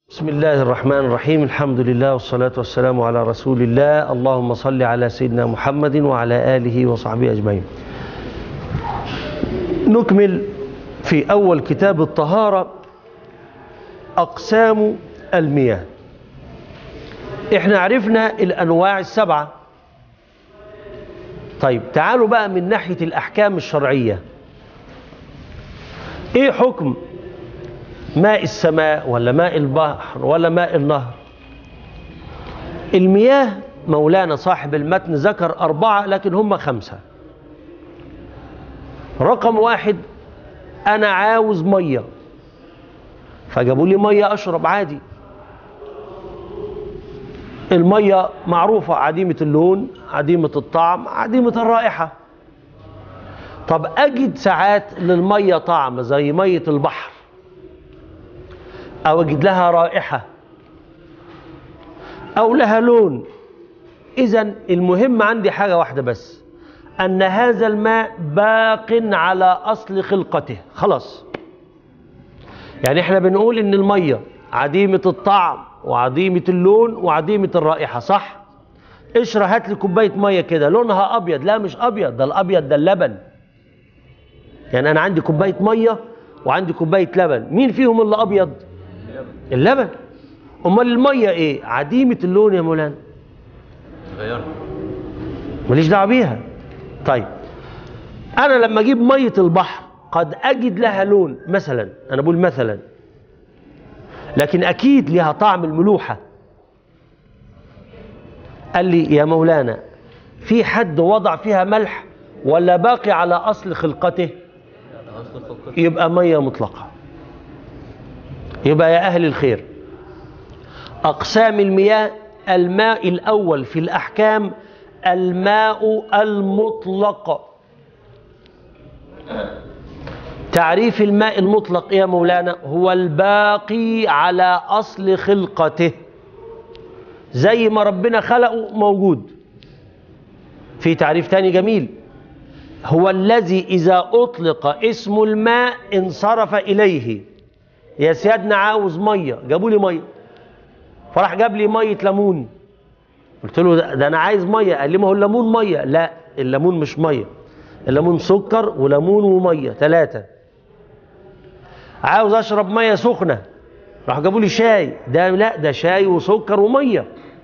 بسم الله الرحمن الرحيم الحمد لله والصلاة والسلام على رسول الله اللهم صل على سيدنا محمد وعلى آله وصحبه أجمعين نكمل في أول كتاب الطهارة أقسام المياه احنا عرفنا الأنواع السبعة طيب تعالوا بقى من ناحية الأحكام الشرعية ايه حكم ماء السماء ولا ماء البحر ولا ماء النهر المياه مولانا صاحب المتن ذكر أربعة لكن هم خمسة رقم واحد أنا عاوز مية فجابوا لي مية أشرب عادي المية معروفة عديمة اللون عديمة الطعم عديمة الرائحة طب أجد ساعات للمية طعم زي مية البحر أو أجد لها رائحة أو لها لون إذا المهم عندي حاجة واحدة بس أن هذا الماء باق على أصل خلقته خلاص يعني احنا بنقول ان المية عديمة الطعم وعديمة اللون وعديمة الرائحة صح اشرى هات لي كوباية مية كده لونها أبيض لا مش أبيض ده الأبيض ده اللبن يعني أنا عندي كوباية مية وعندي كوباية لبن مين فيهم اللي أبيض اللبن امال الميه ايه عديمه اللون يا مولانا غيرها ماليش دعوه بيها طيب انا لما اجيب ميه البحر قد اجد لها لون مثلا انا بقول مثلا لكن اكيد لها طعم الملوحه قال لي يا مولانا في حد وضع فيها ملح ولا باقي على اصل خلقته اصل فكر يبقى ميه مطلقه يبقى يا أهل الخير أقسام المياه الماء الأول في الأحكام الماء المطلق تعريف الماء المطلق يا مولانا هو الباقي على أصل خلقته زي ما ربنا خلقه موجود في تعريف تاني جميل هو الذي إذا أطلق اسم الماء انصرف إليه يا سيادنا عاوز ميه جابوا لي ميه فراح جاب لي ميه ليمون قلت له ده, ده انا عايز ميه قال لي ما هو الليمون ميه لا الليمون مش ميه الليمون سكر وليمون وميه ثلاثه عاوز اشرب ميه سخنه راح جابوا لي شاي ده لا ده شاي وسكر وميه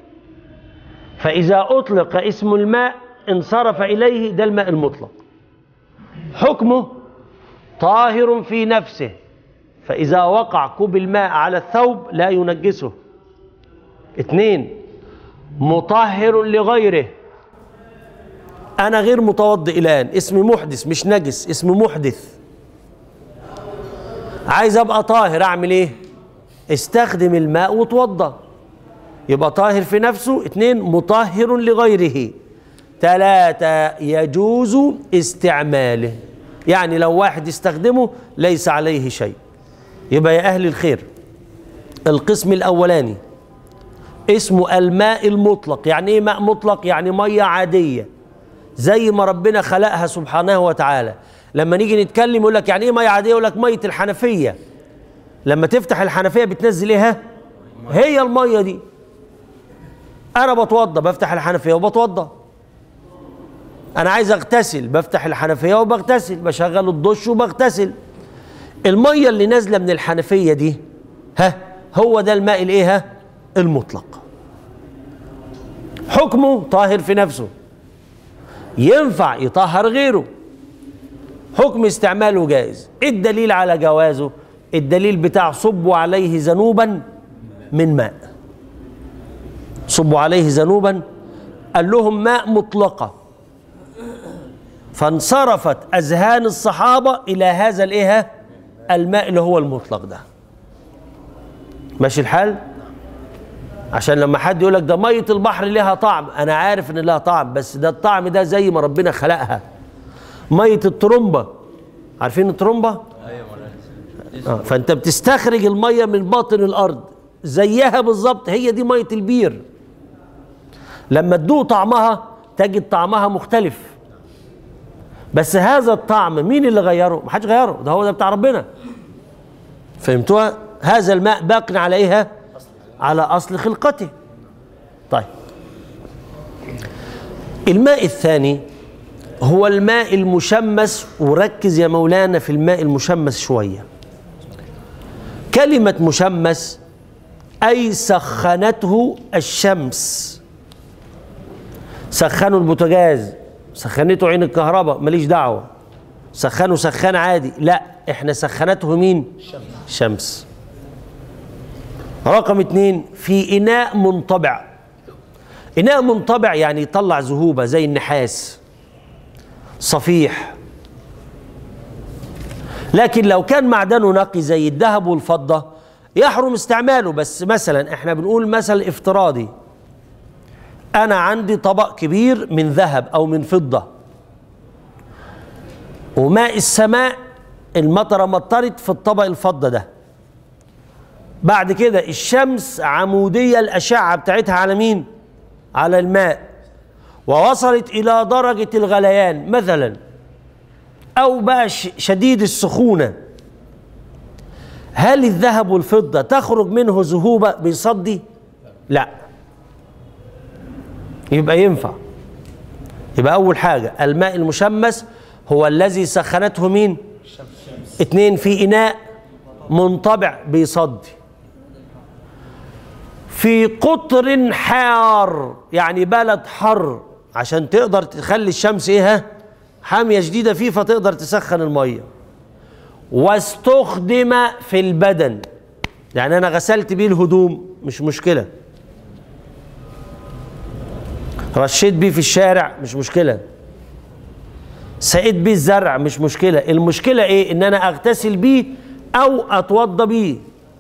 فاذا اطلق اسم الماء انصرف اليه ده الماء المطلق حكمه طاهر في نفسه فإذا وقع كوب الماء على الثوب لا ينجسه اثنين مطهر لغيره أنا غير متوضئ الآن اسمي محدث مش نجس اسمي محدث عايز أبقى طاهر أعمل إيه استخدم الماء وتوضى يبقى طاهر في نفسه اثنين مطهر لغيره ثلاثة يجوز استعماله يعني لو واحد يستخدمه ليس عليه شيء يبقى يا أهل الخير القسم الأولاني اسمه الماء المطلق يعني إيه ماء مطلق يعني مية عادية زي ما ربنا خلقها سبحانه وتعالى لما نيجي نتكلم يقول لك يعني إيه مية عادية يقول لك مية الحنفية لما تفتح الحنفية بتنزل إيه هي المية دي أنا بتوضى بفتح الحنفية وبتوضى أنا عايز أغتسل بفتح الحنفية وبغتسل بشغل الدش وبغتسل الميه اللي نازله من الحنفيه دي ها هو ده الماء الايه ها المطلق حكمه طاهر في نفسه ينفع يطهر غيره حكم استعماله جائز إيه الدليل على جوازه الدليل بتاع صبوا عليه ذنوبا من ماء صبوا عليه ذنوبا قال لهم ماء مطلقه فانصرفت اذهان الصحابه الى هذا الايه ها الماء اللي هو المطلق ده ماشي الحال عشان لما حد يقول لك ده ميه البحر ليها طعم انا عارف ان لها طعم بس ده الطعم ده زي ما ربنا خلقها ميه الترمبه عارفين الترمبه ايوه مولانا آه. فانت بتستخرج الميه من باطن الارض زيها بالظبط هي دي ميه البير لما تدوق طعمها تجد طعمها مختلف بس هذا الطعم مين اللي غيره؟ ما حدش غيره ده هو ده بتاع ربنا فهمتوها؟ هذا الماء باق على ايه؟ على أصل خلقته طيب الماء الثاني هو الماء المشمس وركز يا مولانا في الماء المشمس شوية كلمة مشمس أي سخنته الشمس سخنوا البوتاجاز سخنته عين الكهرباء ماليش دعوة سخنوا سخان عادي لا احنا سخنته مين شمس رقم اتنين في إناء منطبع إناء منطبع يعني يطلع ذهوبة زي النحاس صفيح لكن لو كان معدنه نقي زي الذهب والفضة يحرم استعماله بس مثلا احنا بنقول مثل افتراضي انا عندي طبق كبير من ذهب او من فضة وماء السماء المطره مطرت في الطبق الفضة ده بعد كده الشمس عمودية الأشعة بتاعتها على مين؟ على الماء ووصلت إلى درجة الغليان مثلا أو بقى ش- شديد السخونة هل الذهب والفضة تخرج منه ذهوبة بيصدي؟ لا يبقى ينفع يبقى أول حاجة الماء المشمس هو الذي سخنته مين؟ اتنين في إناء منطبع بيصدي في قطر حار يعني بلد حر عشان تقدر تخلي الشمس ايه ها حاميه شديده فيه فتقدر تسخن الميه واستخدم في البدن يعني انا غسلت بيه الهدوم مش مشكله رشيت بيه في الشارع مش مشكله سقيت بيه الزرع مش مشكله المشكله ايه ان انا اغتسل بيه او اتوضى بيه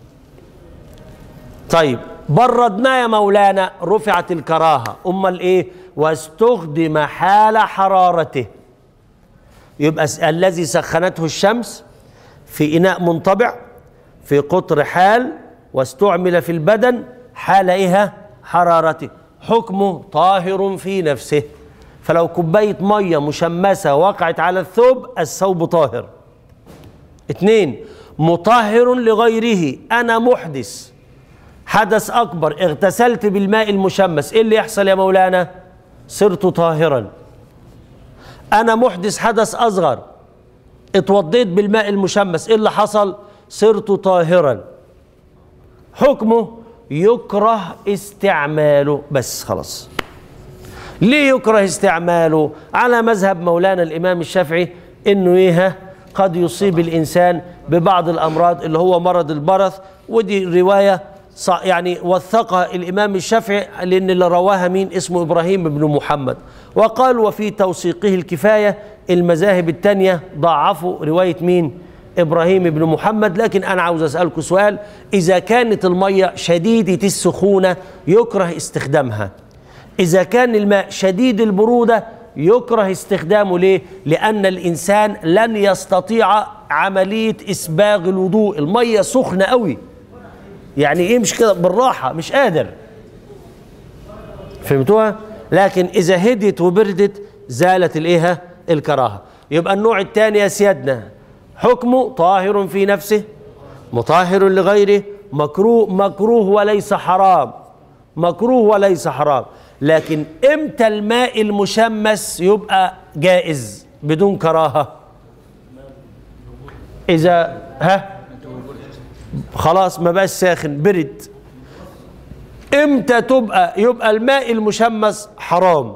طيب بردناه يا مولانا رفعت الكراهة أمال إيه واستخدم حال حرارته يبقى س- الذي سخنته الشمس في إناء منطبع في قطر حال واستعمل في البدن حال إيه حرارته حكمه طاهر في نفسه فلو كوباية مية مشمسة وقعت على الثوب الثوب طاهر اتنين مطهر لغيره أنا محدث حدث أكبر اغتسلت بالماء المشمس إيه اللي يحصل يا مولانا صرت طاهرا أنا محدث حدث أصغر اتوضيت بالماء المشمس إيه اللي حصل صرت طاهرا حكمه يكره استعماله بس خلاص ليه يكره استعماله على مذهب مولانا الإمام الشافعي إنه إيه قد يصيب الإنسان ببعض الأمراض اللي هو مرض البرص ودي رواية ص- يعني وثقها الإمام الشافعي لأن اللي رواها مين اسمه إبراهيم بن محمد وقال وفي توثيقه الكفاية المذاهب التانية ضعفوا رواية مين إبراهيم بن محمد لكن أنا عاوز أسألكم سؤال إذا كانت المية شديدة السخونة يكره استخدامها إذا كان الماء شديد البرودة يكره استخدامه ليه؟ لأن الإنسان لن يستطيع عملية إسباغ الوضوء المية سخنة قوي يعني إيه مش كده بالراحة مش قادر فهمتوها؟ لكن إذا هديت وبردت زالت الإيه؟ الكراهة يبقى النوع الثاني يا سيادنا حكمه طاهر في نفسه مطهر لغيره مكروه مكروه وليس حرام مكروه وليس حرام لكن امتى الماء المشمس يبقى جائز بدون كراهه اذا ها خلاص ما بقاش ساخن برد امتى تبقى يبقى الماء المشمس حرام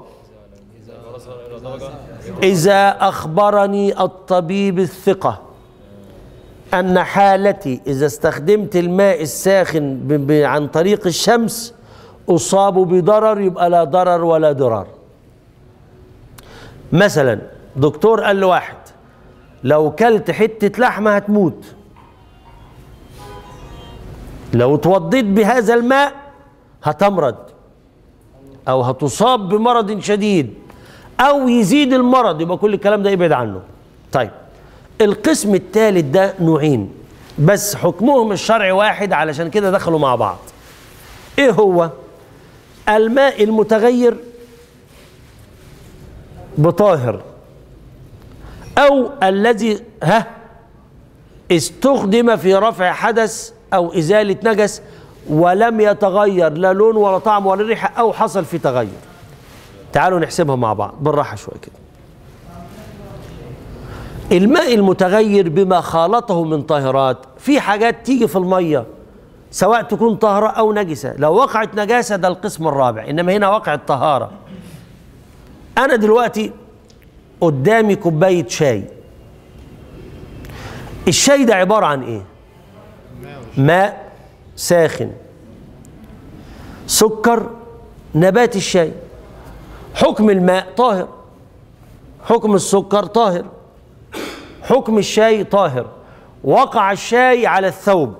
اذا اخبرني الطبيب الثقه أن حالتي إذا استخدمت الماء الساخن ب- ب- عن طريق الشمس أصاب بضرر يبقى لا ضرر ولا ضرار مثلا دكتور قال لواحد لو كلت حتة لحمة هتموت لو اتوضيت بهذا الماء هتمرض أو هتصاب بمرض شديد أو يزيد المرض يبقى كل الكلام ده ابعد عنه طيب القسم الثالث ده نوعين بس حكمهم الشرعي واحد علشان كده دخلوا مع بعض ايه هو الماء المتغير بطاهر او الذي ها استخدم في رفع حدث او ازاله نجس ولم يتغير لا لون ولا طعم ولا ريحة أو حصل في تغير تعالوا نحسبها مع بعض بالراحة شوية كده الماء المتغير بما خالطه من طاهرات في حاجات تيجي في المية سواء تكون طاهرة أو نجسة لو وقعت نجاسة ده القسم الرابع إنما هنا وقعت طهارة أنا دلوقتي قدامي كوباية شاي الشاي ده عبارة عن إيه؟ ماء ساخن سكر نبات الشاي حكم الماء طاهر حكم السكر طاهر حكم الشاي طاهر وقع الشاي على الثوب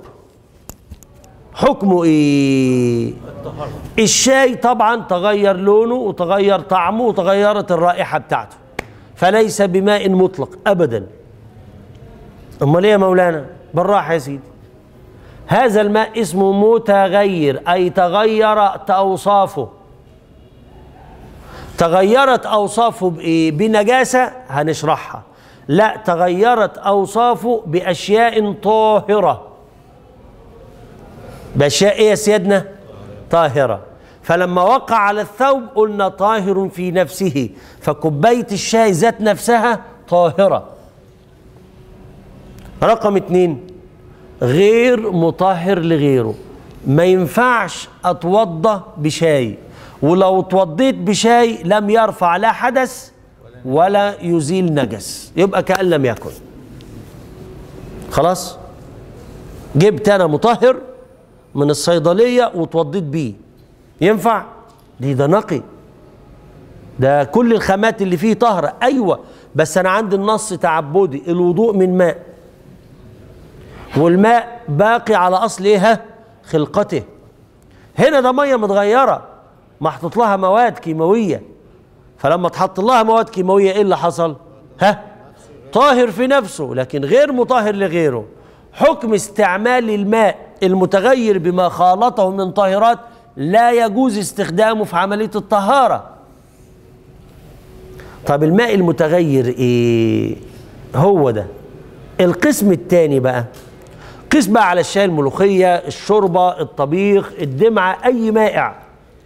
حكمه ايه الشاي طبعا تغير لونه وتغير طعمه وتغيرت الرائحة بتاعته فليس بماء مطلق ابدا امال ايه يا مولانا بالراحة يا سيدي هذا الماء اسمه متغير اي تغيرت اوصافه تغيرت اوصافه بايه بنجاسه هنشرحها لا تغيرت اوصافه باشياء طاهره باشياء ايه يا سيدنا طاهره فلما وقع على الثوب قلنا طاهر في نفسه فكوبايه الشاي ذات نفسها طاهره رقم اتنين غير مطهر لغيره ما ينفعش اتوضى بشاي ولو اتوضيت بشاي لم يرفع لا حدث ولا يزيل نجس يبقى كأن لم يكن خلاص جبت انا مطهر من الصيدلية وتوضيت بيه ينفع دي ده نقي ده كل الخامات اللي فيه طهرة ايوه بس انا عندي النص تعبدي الوضوء من ماء والماء باقي على اصل ايه ها؟ خلقته هنا ده ميه متغيره محطوط لها مواد كيماويه فلما تحط لها مواد كيماويه ايه اللي حصل ها طاهر في نفسه لكن غير مطهر لغيره حكم استعمال الماء المتغير بما خالطه من طاهرات لا يجوز استخدامه في عمليه الطهاره طب الماء المتغير ايه هو ده القسم الثاني بقى قيس بقى على الشاي الملوخية الشوربة الطبيخ الدمعة أي مائع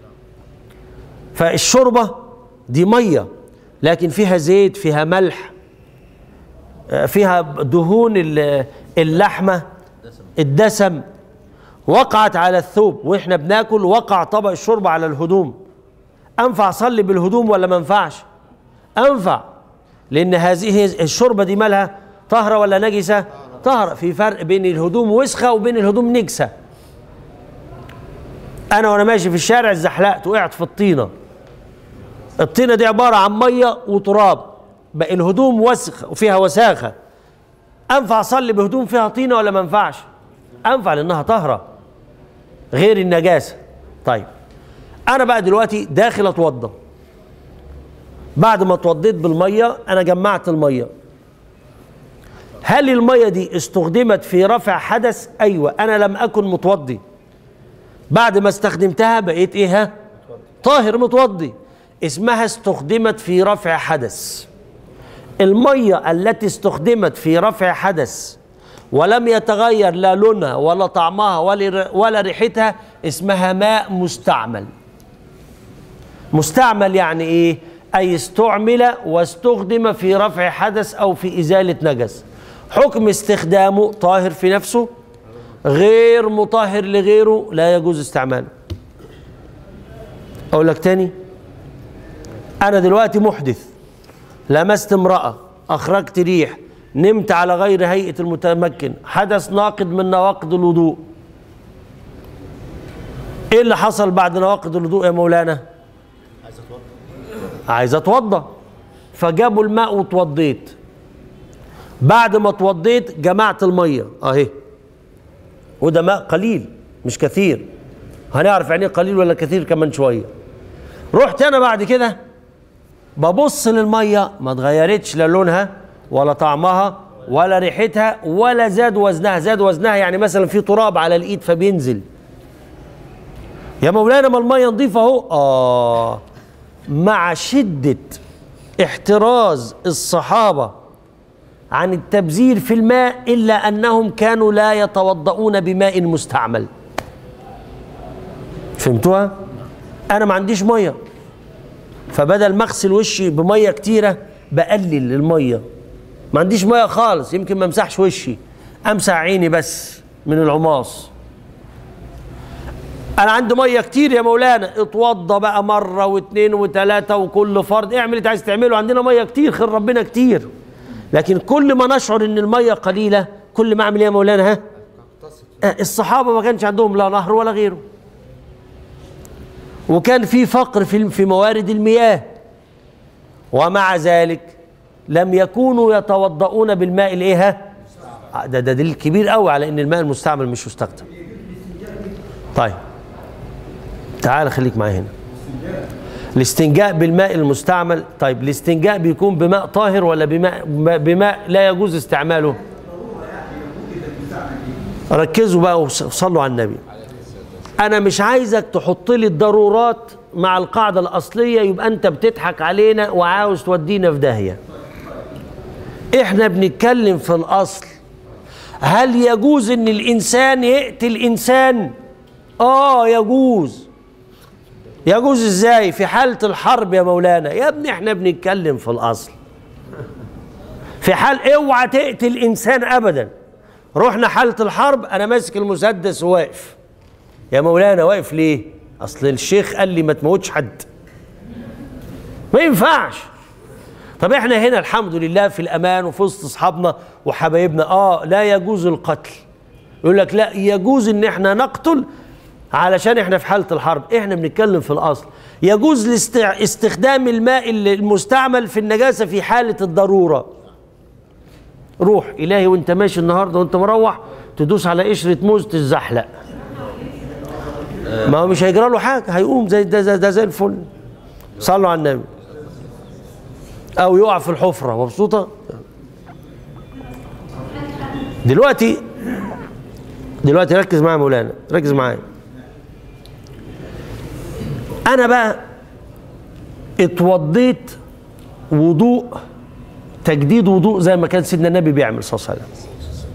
فالشوربة دي مية لكن فيها زيت فيها ملح آه، فيها دهون ال- اللحمة الدسم وقعت على الثوب واحنا بناكل وقع طبق الشوربة على الهدوم أنفع أصلي بالهدوم ولا ما ينفعش أنفع لأن هذه الشوربة دي مالها طهرة ولا نجسة طهرة في فرق بين الهدوم وسخة وبين الهدوم نجسة أنا وأنا ماشي في الشارع اتزحلقت وقعت في الطينة الطينة دي عبارة عن مية وتراب بقى الهدوم وسخ وفيها وساخة أنفع أصلي بهدوم فيها طينة ولا ما ينفعش؟ أنفع لأنها طهرة غير النجاسة طيب أنا بقى دلوقتي داخل أتوضى بعد ما اتوضيت بالمية أنا جمعت المية هل المية دي استخدمت في رفع حدث؟ أيوة أنا لم أكن متوضي بعد ما استخدمتها بقيت إيه ها؟ طاهر متوضي اسمها استخدمت في رفع حدث المية التي استخدمت في رفع حدث ولم يتغير لا لونها ولا طعمها ولا ولا ريحتها اسمها ماء مستعمل مستعمل يعني ايه اي استعمل واستخدم في رفع حدث او في ازاله نجس حكم استخدامه طاهر في نفسه غير مطهر لغيره لا يجوز استعماله اقول لك تاني انا دلوقتي محدث لمست امراه اخرجت ريح نمت على غير هيئه المتمكن حدث ناقض من نواقض الوضوء ايه اللي حصل بعد نواقض الوضوء يا مولانا عايز اتوضى فجابوا الماء واتوضيت بعد ما اتوضيت جمعت الميه اهي وده ماء قليل مش كثير هنعرف يعني ايه قليل ولا كثير كمان شويه رحت انا بعد كده ببص للميه ما اتغيرتش لا لونها ولا طعمها ولا ريحتها ولا زاد وزنها زاد وزنها يعني مثلا في تراب على الايد فبينزل يا مولانا ما الميه نظيفه اهو اه مع شده احتراز الصحابه عن التبذير في الماء الا انهم كانوا لا يتوضؤون بماء مستعمل فهمتوها انا ما عنديش ميه فبدل ما اغسل وشي بميه كتيره بقلل الميه ما عنديش ميه خالص يمكن ما امسحش وشي امسح عيني بس من العماص انا عندي ميه كتير يا مولانا اتوضى بقى مره واثنين وثلاثه وكل فرد اعمل اللي انت عايز تعمله عندنا ميه كتير خير ربنا كتير لكن كل ما نشعر ان الميه قليله كل ما اعمل ايه يا مولانا ها آه، الصحابه ما كانش عندهم لا نهر ولا غيره وكان في فقر في في موارد المياه ومع ذلك لم يكونوا يتوضؤون بالماء الايه ها؟ آه، ده ده دليل كبير قوي على ان الماء المستعمل مش يستخدم طيب تعال خليك معايا هنا الاستنجاء بالماء المستعمل طيب الاستنجاء بيكون بماء طاهر ولا بماء بماء لا يجوز استعماله ركزوا بقى وصلوا على النبي انا مش عايزك تحط لي الضرورات مع القاعده الاصليه يبقى انت بتضحك علينا وعاوز تودينا في داهيه احنا بنتكلم في الاصل هل يجوز ان الانسان يقتل انسان اه يجوز يجوز ازاي في حاله الحرب يا مولانا يا ابني احنا بنتكلم في الاصل في حال اوعى تقتل انسان ابدا رحنا حاله الحرب انا ماسك المسدس وواقف يا مولانا واقف ليه اصل الشيخ قال لي ما تموتش حد ما ينفعش طب احنا هنا الحمد لله في الامان وفي وسط اصحابنا وحبايبنا اه لا يجوز القتل يقول لك لا يجوز ان احنا نقتل علشان احنا في حاله الحرب احنا بنتكلم في الاصل يجوز الاستع- استخدام الماء المستعمل في النجاسه في حاله الضروره روح الهي وانت ماشي النهارده وانت مروح تدوس على قشره موز تتزحلق ما هو مش هيجرى له حاجه هيقوم زي ده, ده, ده زي الفل صلوا على النبي او يقع في الحفره مبسوطه دلوقتي دلوقتي ركز معايا يا مولانا ركز معايا انا بقى اتوضيت وضوء تجديد وضوء زي ما كان سيدنا النبي بيعمل صلى الله عليه وسلم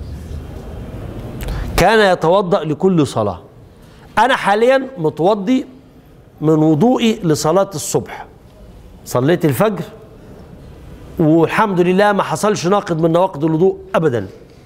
كان يتوضا لكل صلاه انا حاليا متوضي من وضوئي لصلاه الصبح صليت الفجر والحمد لله ما حصلش ناقض من نواقض الوضوء ابدا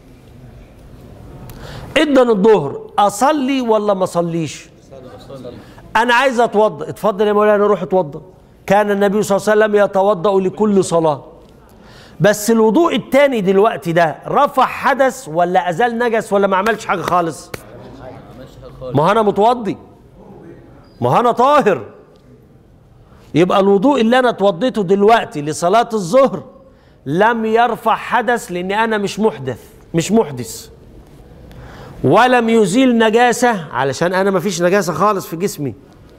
اذن الظهر اصلي ولا ما اصليش انا عايز اتوضا اتفضل يا مولانا روح اتوضا كان النبي صلى الله عليه وسلم يتوضا لكل صلاه بس الوضوء التاني دلوقتي ده رفع حدث ولا ازال نجس ولا ما عملش حاجه خالص ما هو انا متوضي ما هو انا طاهر يبقى الوضوء اللي انا اتوضيته دلوقتي لصلاه الظهر لم يرفع حدث لان انا مش محدث مش محدث ولم يزيل نجاسه علشان انا ما فيش نجاسه خالص في جسمي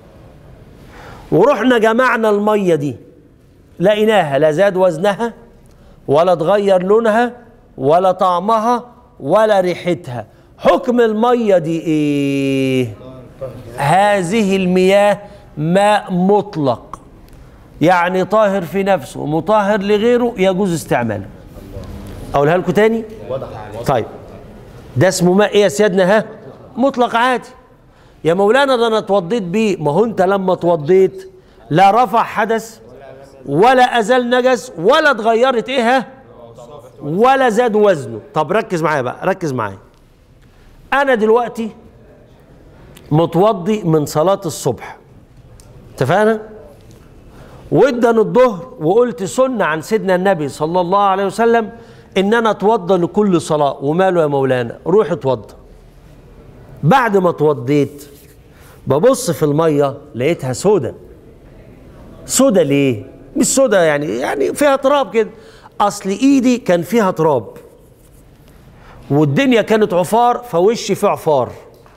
ورحنا جمعنا الميه دي لقيناها لا زاد وزنها ولا اتغير لونها ولا طعمها ولا ريحتها حكم الميه دي ايه هذه المياه ماء مطلق يعني طاهر في نفسه مطهر لغيره يجوز استعماله اقولها لكم تاني طيب ده اسمه ماء ايه يا سيادنا ها مطلق عادي يا مولانا ده انا اتوضيت بيه ما هو انت لما اتوضيت لا رفع حدث ولا ازال نجس ولا اتغيرت ايه ها ولا زاد وزنه طب ركز معايا بقى ركز معايا انا دلوقتي متوضي من صلاة الصبح اتفقنا وادن الظهر وقلت سنة عن سيدنا النبي صلى الله عليه وسلم ان انا اتوضى لكل صلاة وماله يا مولانا روح اتوضى بعد ما اتوضيت ببص في المية لقيتها سودة سودة ليه مش سودة يعني يعني فيها تراب كده اصل ايدي كان فيها تراب والدنيا كانت عفار فوشي فيه عفار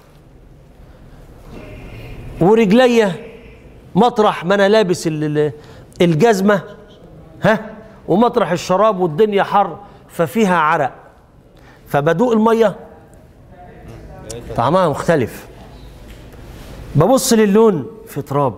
ورجليا مطرح ما انا لابس ال- ال- الجزمه ها ومطرح الشراب والدنيا حر ففيها عرق فبدوق الميه طعمها مختلف ببص للون في تراب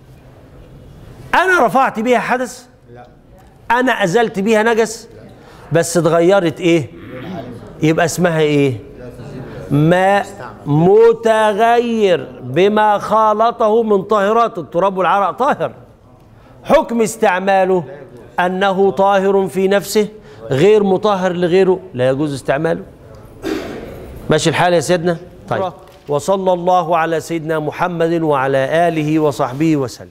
انا رفعت بيها حدث انا ازلت بيها نجس بس اتغيرت ايه يبقى اسمها ايه ماء متغير بما خالطه من طاهرات التراب والعرق طاهر حكم استعماله أنه طاهر في نفسه غير مطهر لغيره لا يجوز استعماله ماشي الحال يا سيدنا طيب وصلى الله على سيدنا محمد وعلى آله وصحبه وسلم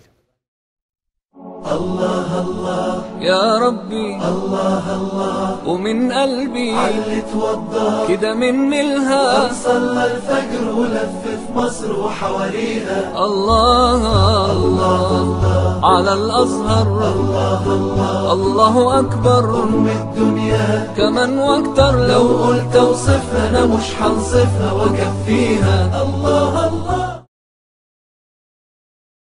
يا ربي الله الله ومن قلبي اللي توضى كده من الها صلى الفجر ولف في مصر وحواليها الله الله على الأزهر الله أكبر أم الدنيا كمان واكتر لو لو قلت اوصفها انا مش هنصفها واكفيها الله الله